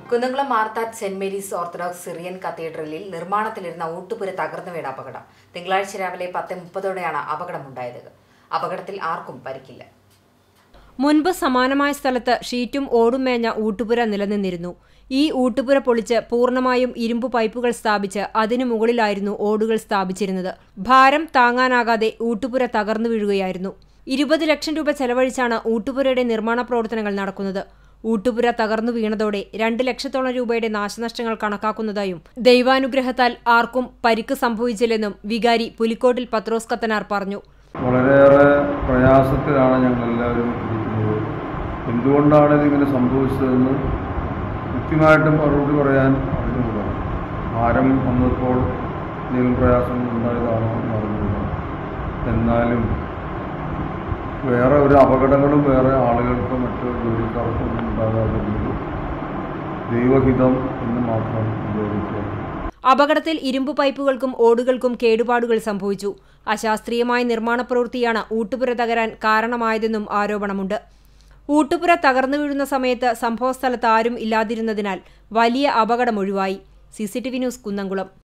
കുന്നംകുളം മാർത്താറ്റ് saint Mary's orthodox Syrian കത്തീഡ്രലിൽ നിർമ്മാണത്തിലിരുന്ന ഊട്ടുപുര തകർന്നു വീണ അപകടം തിങ്കളാഴ്ച രാവിലെ പത്ത് മുപ്പതോടെയാണ് അപകടമുണ്ടായത് അപകടത്തിൽ ആർക്കും പരിക്കില്ല മുൻപ് സമാനമായ സ്ഥലത്ത് ഷീറ്റും ഓടും മേഞ്ഞ ഊട്ടുപുര നിലനിന്നിരുന്നു ഈ ഊട്ടുപുര പൊളിച്ച് പൂർണ്ണമായും ഇരുമ്പു പൈപ്പുകൾ സ്ഥാപിച്ച് അതിനു മുകളിലായിരുന്നു ഓടുകൾ സ്ഥാപിച്ചിരുന്നത് ഭാരം താങ്ങാനാകാതെ ഊട്ടുപുര തകർന്നു വീഴുകയായിരുന്നു ഇരുപത് ലക്ഷം രൂപ ചെലവഴിച്ചാണ് ഊട്ടുപുരയുടെ നിർമ്മാണ പ്രവർത്തനങ്ങൾ നടക്കുന്നത് ഊട്ടുപുര തകർന്നു വീണതോടെ രണ്ട് ലക്ഷത്തോളം രൂപയുടെ നാശനഷ്ടങ്ങൾ കണക്കാക്കുന്നതായും ദൈവാനുഗ്രഹത്താൽ ആർക്കും പരിക്ക് സംഭവിച്ചില്ലെന്നും വികാരി പുലിക്കോട്ടിൽ പത്രോസ് കത്തനാർ പറഞ്ഞു വളരെയേറെ പ്രയാസത്തിലാണ് ഞങ്ങളെല്ലാവരും ഇരിക്കുന്നത് എന്തുകൊണ്ടാണ് ഇതിങ്ങനെ സംഭവിച്ചതെന്ന് കൃത്യമായിട്ടും മറുപടി പറയാൻ അറിഞ്ഞുകൂടാ ഭാരം വന്നപ്പോൾ എന്തെങ്കിലും പ്രയാസങ്ങൾ ഉണ്ടായതാണോ എന്ന് അറിഞ്ഞുകൂടാ എന്നാലും വേറെ ഒരു അപകടങ്ങളും വേറെ ആളുകൾക്കോ മറ്റോ ജോലിക്കാർക്കോ ഒന്നും ഉണ്ടാകാതിരുന്നത് ദൈവഹിതം എന്ന് മാത്രം വിചാരിക്കുക അപകടത്തിൽ ഇരുമ്പു പൈപ്പുകൾക്കും ഓടുകൾക്കും കേടുപാടുകൾ സംഭവിച്ചു അശാസ്ത്രീയമായ നിർമ്മാണ പ്രവൃത്തിയാണ് ഊട്ടുപുര തകരാൻ കാരണമായതെന്നും ആരോപണമുണ്ട് ഊട്ടുപുര തകർന്നു വീഴുന്ന സമയത്ത് സംഭവസ്ഥലത്ത് ആരും ഇല്ലാതിരുന്നതിനാൽ വലിയ അപകടമൊഴിവായി സിസിടിവി ന്യൂസ് കുന്നംകുളം